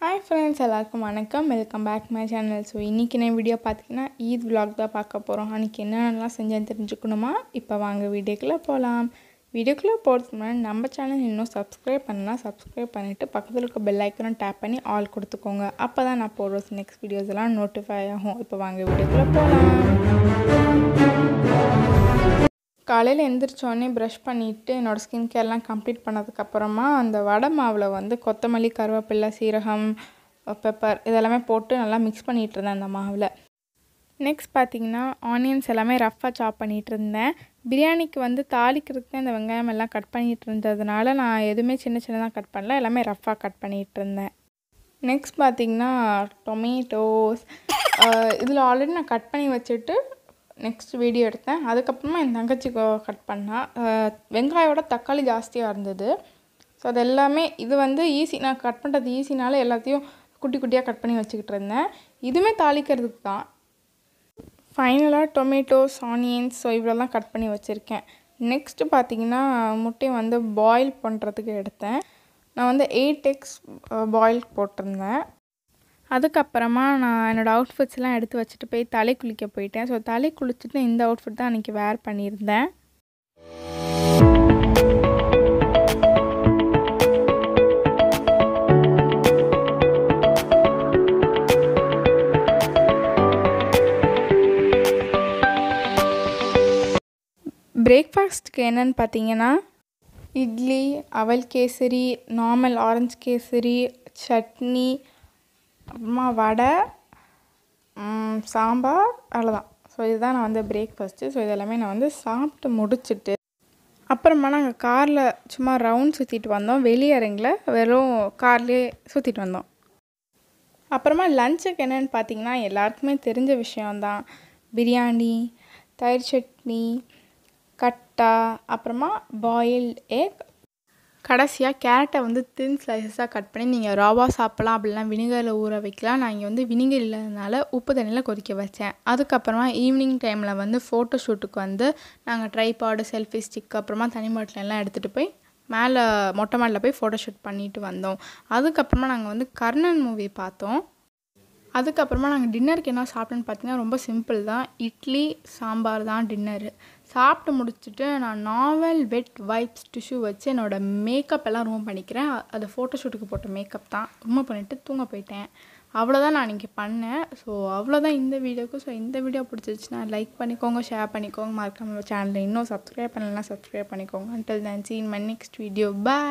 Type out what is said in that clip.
hi friends எல்லாருக்கும் வணக்கம் welcome back my channel so இன்றைக்கி நான் வீடியோ பார்த்தீங்கன்னா ஈத் vlog தான் பார்க்க போகிறோம் அன்றைக்கி என்னென்னலாம் செஞ்சேன்னு தெரிஞ்சுக்கணுமா இப்போ வாங்க வீடியோக்குள்ளே போகலாம் வீடியோக்குள்ளே போகிறதுக்கு முன்னாடி நம்ம சேனல் இன்னும் சப்ஸ்கிரைப் பண்ணலாம் சப்ஸ்கிரைப் பண்ணிவிட்டு பக்கத்தில் இருக்க பெல் ஐக்கனும் டேப் பண்ணி ஆல் கொடுத்துக்கோங்க அப்போ தான் நான் போடுற நெக்ஸ்ட் வீடியோஸ் எல்லாம் நோட்டிஃபை ஆகும் இப்போ வாங்க வீடியோக்குள்ளே போகலாம் காலையில் எந்திரிச்சோடனே ப்ரஷ் பண்ணிவிட்டு என்னோடய ஸ்கின் கேர்லாம் கம்ப்ளீட் பண்ணதுக்கப்புறமா அந்த வடை மாவில் வந்து கொத்தமல்லி கருவேப்பிலை சீரகம் பெப்பர் இதெல்லாமே போட்டு நல்லா மிக்ஸ் பண்ணிகிட்டு இருந்தேன் அந்த மாவில் நெக்ஸ்ட் பார்த்தீங்கன்னா ஆனியன்ஸ் எல்லாமே ரஃப்பாக சாப் பண்ணிகிட்டு இருந்தேன் பிரியாணிக்கு வந்து தாளிக்கிறதுக்கு அந்த வெங்காயம் எல்லாம் கட் பண்ணிகிட்டு இருந்ததுனால நான் எதுவுமே சின்ன சின்னதாக கட் பண்ணல எல்லாமே ரஃப்பாக கட் பண்ணிகிட்டு இருந்தேன் நெக்ஸ்ட் பார்த்தீங்கன்னா டொமேட்டோஸ் இதில் ஆல்ரெடி நான் கட் பண்ணி வச்சுட்டு நெக்ஸ்ட் வீடியோ எடுத்தேன் அதுக்கப்புறமா என் தங்கச்சி கட் பண்ணா அஹ் வெங்காயோட தக்காளி ஜாஸ்தியாக இருந்தது ஸோ அது எல்லாமே இது வந்து ஈஸி நான் கட் பண்ணுறது ஈஸினால எல்லாத்தையும் குட்டி குட்டியாக கட் பண்ணி வச்சுக்கிட்டு இருந்தேன் இதுவுமே தாளிக்கிறதுக்கு தான் ஃபைனலாக டொமேட்டோஸ் ஆனியன்ஸ் ஸோ இவ்வளோலாம் கட் பண்ணி வச்சுருக்கேன் நெக்ஸ்ட்டு பார்த்தீங்கன்னா முட்டையை வந்து பாயில் பண்ணுறதுக்கு எடுத்தேன் நான் வந்து எயிட் எக்ஸ் பாயில் போட்டிருந்தேன் அதுக்கப்புறமா நான் என்னோடய அவுட்ஃபிட்ஸ்லாம் எடுத்து வச்சுட்டு போய் தலை குளிக்க போயிட்டேன் ஸோ தலை குளிச்சுட்டு இந்த அவுட்ஃபிட் தான் அன்றைக்கி வேர் பண்ணியிருந்தேன் பிரேக்ஃபாஸ்ட்டுக்கு என்னன்னு பார்த்தீங்கன்னா இட்லி அவல் கேசரி நார்மல் ஆரஞ்சு கேசரி சட்னி அப்புறமா வடை ம், சாம்பார் அவ்வளோதான் ஸோ இதுதான் நான் வந்து பிரேக்ஃபாஸ்ட்டு ஸோ இதெல்லாமே நான் வந்து சாப்பிட்டு முடிச்சிட்டு அப்புறமா நாங்கள் காரில் சும்மா ரவுண்ட் சுற்றிட்டு வந்தோம் வெளியரங்கில் வெறும் கார்லேயே சுற்றிட்டு வந்தோம் அப்புறமா லஞ்சுக்கு என்னென்னு பார்த்தீங்கன்னா எல்லாருக்குமே தெரிஞ்ச விஷயம்தான் பிரியாணி தயிர் சட்னி கட்டா அப்புறமா பாயில்ட் எக் கடைசியாக கேரட்டை வந்து தின் ஸ்லைசஸாக கட் பண்ணி நீங்கள் ராவாக சாப்பிட்லாம் அப்படிலாம் வினிகரில் ஊற வைக்கலாம் நான் இங்கே வந்து வினிகர் இல்லாதனால உப்பு தண்ணியில் கொதிக்க வச்சேன் அதுக்கப்புறமா ஈவினிங் டைமில் வந்து ஃபோட்டோ ஷூட்டுக்கு வந்து நாங்கள் ட்ரைபாடு செல்ஃபி ஸ்டிக் அப்புறமா தனி பாட்டில் எல்லாம் எடுத்துகிட்டு போய் மேலே மொட்டை மாடியில் போய் ஃபோட்டோ ஷூட் பண்ணிட்டு வந்தோம் அதுக்கப்புறமா நாங்கள் வந்து கர்ணன் மூவி பார்த்தோம் அதுக்கப்புறமா நாங்கள் டின்னருக்கு என்ன சாப்பிட்டோன்னு பார்த்தீங்கன்னா ரொம்ப சிம்பிள் தான் இட்லி சாம்பார் தான் டின்னரு சாப்பிட்டு முடிச்சுட்டு நான் நாவல் வெட் வைப்ஸ் டிஷ்யூ வச்சு என்னோடய மேக்கப் எல்லாம் ரிமூவ் பண்ணிக்கிறேன் அ- அது ஃபோட்டோ ஷூட்டுக்கு போட்ட மேக்கப் தான் ரிமூவ் பண்ணிவிட்டு தூங்க போயிட்டேன் அவ்வளோதான் நான் இன்றைக்கி பண்ணேன் ஸோ அவ்வளோதான் இந்த வீடியோக்கு ஸோ இந்த வீடியோ பிடிச்சிருச்சுன்னா லைக் பண்ணிக்கோங்க ஷேர் பண்ணிக்கோங்க மறக்காம சேனலை இன்னும் சப்ஸ்கிரைப் பண்ணலாம் சப்ஸ்கிரைப் பண்ணிக்கோங்க until then see in my next video bye